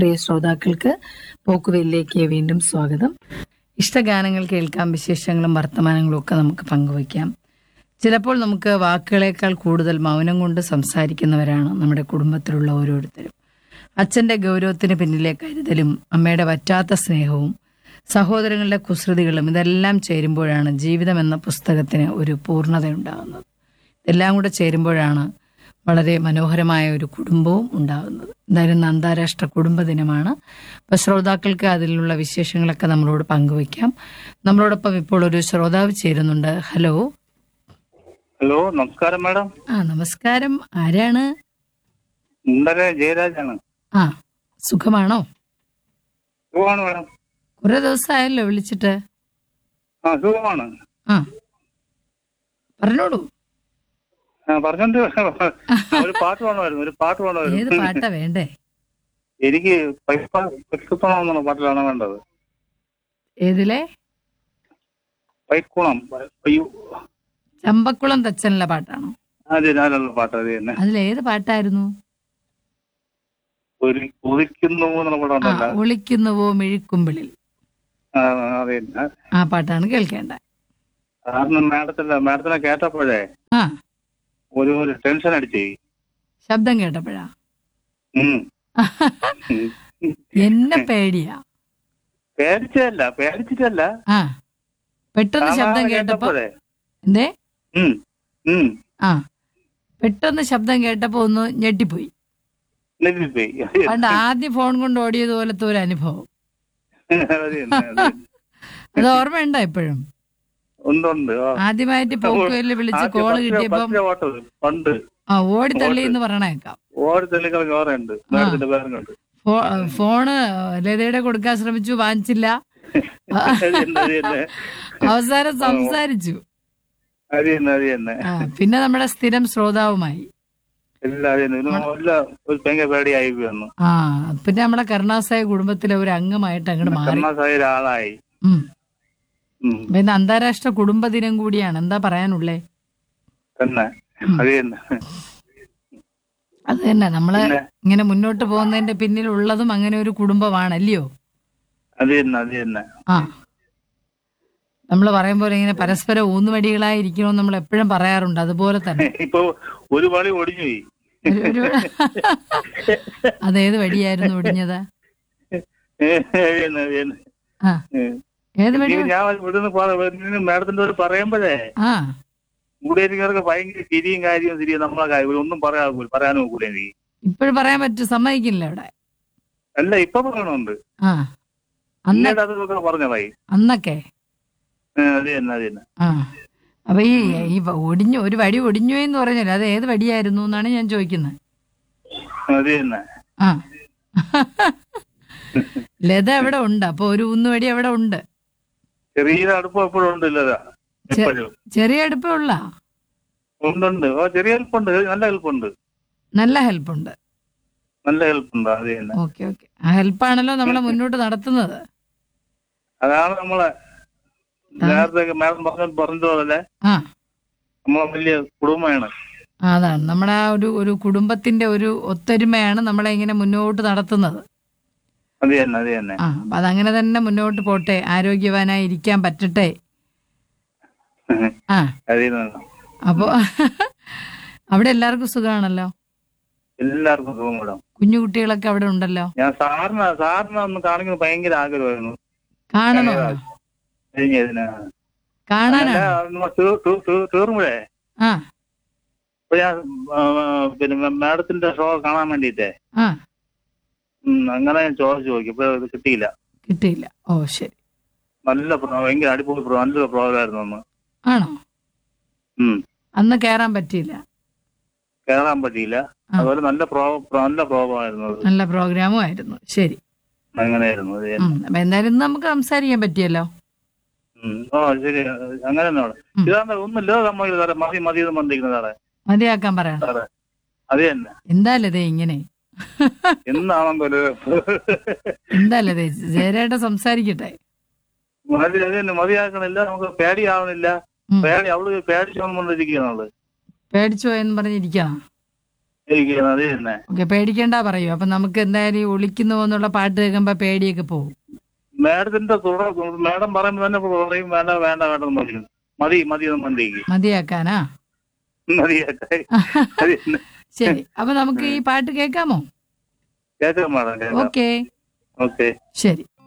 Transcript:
പ്രിയ ശ്രോതാക്കൾക്ക് പോക്കുവെല്ലിലേക്ക് വീണ്ടും സ്വാഗതം ഇഷ്ടഗാനങ്ങൾ കേൾക്കാം വിശേഷങ്ങളും വർത്തമാനങ്ങളും ഒക്കെ നമുക്ക് പങ്കുവയ്ക്കാം ചിലപ്പോൾ നമുക്ക് വാക്കുകളേക്കാൾ കൂടുതൽ മൗനം കൊണ്ട് സംസാരിക്കുന്നവരാണ് നമ്മുടെ കുടുംബത്തിലുള്ള ഓരോരുത്തരും അച്ഛന്റെ ഗൗരവത്തിന് പിന്നിലെ കരുതലും അമ്മയുടെ വറ്റാത്ത സ്നേഹവും സഹോദരങ്ങളുടെ കുസൃതികളും ഇതെല്ലാം ചേരുമ്പോഴാണ് ജീവിതം എന്ന പുസ്തകത്തിന് ഒരു പൂർണ്ണതയുണ്ടാകുന്നത് ഇതെല്ലാം കൂടെ ചേരുമ്പോഴാണ് വളരെ മനോഹരമായ ഒരു കുടുംബവും ഉണ്ടാകുന്നത് എന്തായാലും ഇന്ന് അന്താരാഷ്ട്ര കുടുംബ ദിനമാണ് അപ്പോൾ ശ്രോതാക്കൾക്ക് അതിലുള്ള വിശേഷങ്ങളൊക്കെ നമ്മളോട് പങ്കുവയ്ക്കാം നമ്മളോടൊപ്പം ഇപ്പോൾ ഒരു ശ്രോതാവ് ചേരുന്നുണ്ട് ഹലോ ഹലോ നമസ്കാരം മാഡം ആ നമസ്കാരം ആരാണ് ഇന്നലെ ജയരാജാണ് ആ സുഖമാണോ സുഖമാണ് മാഡം കുറെ ദിവസമായല്ലോ വിളിച്ചിട്ട് ആ സുഖമാണ് ആ പറഞ്ഞോളൂ ആ പറഞ്ഞോണ്ട് ഒരു പാട്ട് വേണമായിരുന്നു ഒരു പാട്ട് ഏത് വേണമായിരുന്നു പാട്ടാ വേണ്ടേ എനിക്ക് പൈപ്പണം എന്നുള്ള പാട്ടിലാണ് വേണ്ടത് ഏതിലെ പൈക്കുണം അയ്യോ ചമ്പക്കുളം തച്ചനിലെ പാട്ടാണോ അതെ ഞാനുള്ള പാട്ട് അത് തന്നെ അതിൽ ഏത് പാട്ടായിരുന്നു ഒരു ഉദിക്കുന്നു എന്നുള്ള പാട്ട് ആ ഉണ്ടല്ലോ ഒളിക്കുന്നുവോ മിഴിക്കുമ്പിളിൽ ആ, അതെ തന്നെ. ആ പാട്ടാണ് കേൾക്കേണ്ടത് കാരണം മാഡത്തിന്റെ മാഡത്തിനെ കേട്ടപ്പോഴേ ആ ഒരു ഒരു ടെൻഷൻ അടിച്ചേ ശബ്ദം കേട്ടപ്പോഴാ ഉം. ഉം. എന്നെ പേടിയാ പേടിച്ചതല്ല പേടിച്ചിട്ടല്ല ആ പെട്ടെന്ന് ശബ്ദം സാധാരണ കേട്ടപ്പോ കേട്ടപ്പോഴേ എന്തേ ഉം. ഉം. ആ പെട്ടെന്ന് ശബ്ദം കേട്ടപ്പോ ഒന്ന് ഞെട്ടിപ്പോയി നെല്ലിപ്പോയി പണ്ട് ആദ്യം ഫോൺ കൊണ്ട് ഓടിയത് പോലത്തെ ഒരു അനുഭവം അത് തന്നെ, അത് തന്നെ. അത് ഓർമ്മയുണ്ടോ എപ്പോഴും ഉണ്ട് ഉണ്ട് ആ. ആദ്യമായിട്ട് പോക്കുവെല്ല് വിളിച്ച് ആദ്യം കോള് പത്ത് കിട്ടിയപ്പം പത്ത് ഓട്ടം പണ്ട് ആ ഓടിത്തള്ളി എന്ന് പറയണേക്കാം ഓടി തെളികൾ ഓറുണ്ട് മാഡത്തിന്റെ പേരും കണ്ട് ഫോ- ഫോണ് ലതയുടെ കൊടുക്കാൻ ശ്രമിച്ചു വാങ്ങിച്ചില്ല അത് തന്നെ, അത് തന്നെ. അവസാനം സംസാരിച്ചു അത് തന്നെ അത് തന്നെ ആ പിന്നെ നമ്മുടെ സ്ഥിരം ശ്രോതാവുമായി എല്ലാം അത് തന്നെ ഇതിന് എല്ലാം ഒരു ഭയങ്കര പേടിയായി വന്നു ആ പിന്നെ നമ്മുടെ കരുണാസായ കുടുംബത്തിലെ ഒരു അംഗമായിട്ട് അങ്ങോട്ട് മാറി കർണാസായ ഒരാളായി ഉം. ഉം. പിന്നെ അന്താരാഷ്ട്ര കുടുംബ ദിനം കൂടിയാണ് എന്താ പറയാനുള്ളേ തന്നെ അത് തന്നെ അത് തന്നെ നമ്മള് പിന്നെ? ഇങ്ങനെ മുന്നോട്ട് പോകുന്നതിന്റെ പിന്നിലുള്ളതും അങ്ങനെ ഒരു കുടുംബമാണല്ലയോ അത് തന്നെ അത് തന്നെ ആ നമ്മൾ പറയും പോലെ ഇങ്ങനെ പരസ്പരം ഊന്നുവടികളായി ഇരിക്കണമെന്ന് നമ്മൾ എപ്പോഴും പറയാറുണ്ട് അതുപോലെ തന്നെ ഇപ്പൊ ഒരു വളി ഒടിഞ്ഞു പോയി ഒരു- ഒരു അതേത് വടിയായിരുന്നു ഒടിഞ്ഞത് അത് തന്നെ, അത് തന്നെ. ആ ഉം. ഏത് വടി ഇത് ഞാൻ ഇവിടുന്ന് പറ- മാഡത്തിന്റെ ഒരു പറയുമ്പോഴേ ആ കൂടെയിരിക്കുന്നവർക്ക് ഭയങ്കര ചിരിയും കാര്യവും തിരിയും നമ്മളെ കാര്യം ഒന്നും പറയാൻ പോലും പറയാനും കൂടെ എനിക്ക് ഇപ്പോഴും പറയാൻ പറ്റും സമ്മതിക്കില്ല അവിടെ അല്ല ഇപ്പൊ പറയണുണ്ട് ആ അന്ന് എന്നിട്ട് അതൊക്കെ പറഞ്ഞതായി അന്നൊക്കെ അത് തന്നെ അത് തന്നെ ആ അപ്പൊ ഈ ഈ വ- ഒടിഞ്ഞു ഒരു വടി ഒടിഞ്ഞു എന്ന് പറഞ്ഞല്ലോ അത് ഏത് വടിയായിരുന്നു എന്നാണ് ഞാൻ ചോദിക്കുന്നത് അത് തന്നെ ആ ലത അവിടെ ഉണ്ട് അപ്പൊ ഒരു ഊന്നുവടി അവിടെ ഉണ്ട് ചെറിയ അടുപ്പം എപ്പോഴും ഉണ്ട് ഇല്ലതാ എപ്പോഴും ചെറിയ അടുപ്പേ ഉള്ള ഉണ്ടുണ്ട് ഓ ചെറിയ ഹെൽപ്പുണ്ട് നല്ല ഹെൽപ്പുണ്ട് നല്ല ഹെൽപ്പ് ഉണ്ട് നല്ല ഹെൽപ്പുണ്ട് അത് തന്നെ ഓക്കെ ഓക്കെ ആ ഹെൽപ്പാണല്ലോ നമ്മളെ മുന്നോട്ട് നടത്തുന്നത് അതാണ് നമ്മളെ നേരത്തെ മാഡം പറഞ്ഞ പറഞ്ഞതുപോലെ ആ നമ്മളെ വലിയ കുടുംബമാണ് ആ, അതാണ് നമ്മുടെ ആ ഒരു ഒരു കുടുംബത്തിന്റെ ഒരു ഒത്തൊരുമയാണ് നമ്മളെ ഇങ്ങനെ മുന്നോട്ട് നടത്തുന്നത് അത് തന്നെ അത് തന്നെ ആ അപ്പൊ അതങ്ങനെ തന്നെ മുന്നോട്ട് പോട്ടെ ആരോഗ്യവാനായി ഇരിക്കാൻ പറ്റട്ടെ ആ അത് തന്നെ അപ്പോ അവിടെ എല്ലാവർക്കും സുഖമാണല്ലോ എല്ലാവർക്കും സുഖം മേഡം കുഞ്ഞു കുട്ടികളൊക്കെ അവിടെ ഉണ്ടല്ലോ ഞാൻ സാറിന് സാറിനെ ഒന്ന് കാണിക്കുന്നത് ഭയങ്കര ആഗ്രഹമായിരുന്നു കാണണോ കഴിഞ്ഞ ഇതിന് കാണാനാ തീർന്നുപോഴേ ആ അപ്പൊ ഞാൻ ആ, പിന്നെ മാഡത്തിന്റെ ഷോ കാണാൻ വേണ്ടിട്ടേ ആ അങ്ങനെ ഞാൻ ചോദിച്ചു നോക്കി ഇപ്പൊ ഇത് കിട്ടിയില്ല കിട്ടിയില്ല ഓ ശരി നല്ല പ്രോ- ഭയങ്കര അടിപൊളി പ്രോ നല്ലൊരു പ്രോഗ്രാം ആയിരുന്നു അന്ന് ആണോ ഉം. അന്ന് കേറാൻ പറ്റിയില്ല കേറാൻ പറ്റിയില്ല ആ. അതുപോലെ നല്ല പ്രോ പ്രോ- നല്ല പ്രോഗ്രാം ആയിരുന്നു അത് നല്ല പ്രോഗ്രാമും ആയിരുന്നു ശരി അങ്ങനെയായിരുന്നു അത് ഉം. അപ്പൊ എന്തായാലും ഇന്ന് നമുക്ക് സംസാരിക്കാൻ പറ്റിയല്ലോ ഉം. ഓ ശരി അങ്ങനെ തന്നെ അവിടെ ഉം. ഇതാണ്ട് ഒന്നുമില്ല നമ്മൾ സാറേ മതി മതി എന്ന് പറഞ്ഞിരിക്കുന്നത് സാറേ മതിയാക്കാൻ പറയണം സാറേ അത് തന്നെ എന്തായാലതേ ഇങ്ങനെ എന്നാണെന്തോ ഒരു എന്തായാലതേ ജയരായിട്ട് സംസാരിക്കട്ടെ മതി അത് തന്നെ മതിയാക്കണില്ല നമുക്ക് പേടിയാവണില്ല ഉം. പേടി അവള് പേടിച്ചോണ്ട് കൊണ്ടിരിക്കുകയാണ് അവള് പേടിച്ചു പോയെന്ന് പറഞ്ഞിരിക്കണം എനിക്ക് അത് തന്നെ ഓക്കെ പേടിക്കണ്ട പറയൂ അപ്പൊ നമുക്ക് എന്തായാലും ഈ ഒളിക്കുന്നു എന്നുള്ള പാട്ട് കേൾക്കുമ്പോ പേടിയൊക്കെ പോകും മാഡത്തിന്റെ തുടർ മാഡം പറയുമ്പോ തന്നെ പറയും വേണ്ട വേണ്ട വേണ്ട എന്ന് പറയും മതി മതി എന്ന് മന്തിക്ക് മതിയാക്കാനാ മതി അത് തന്നെ. ശരി അപ്പൊ നമുക്ക് ഈ പാട്ട് കേൾക്കാമോ കേൾക്കാം മാഡം കേൾക്കാം ഓക്കെ ഓക്കെ ശരി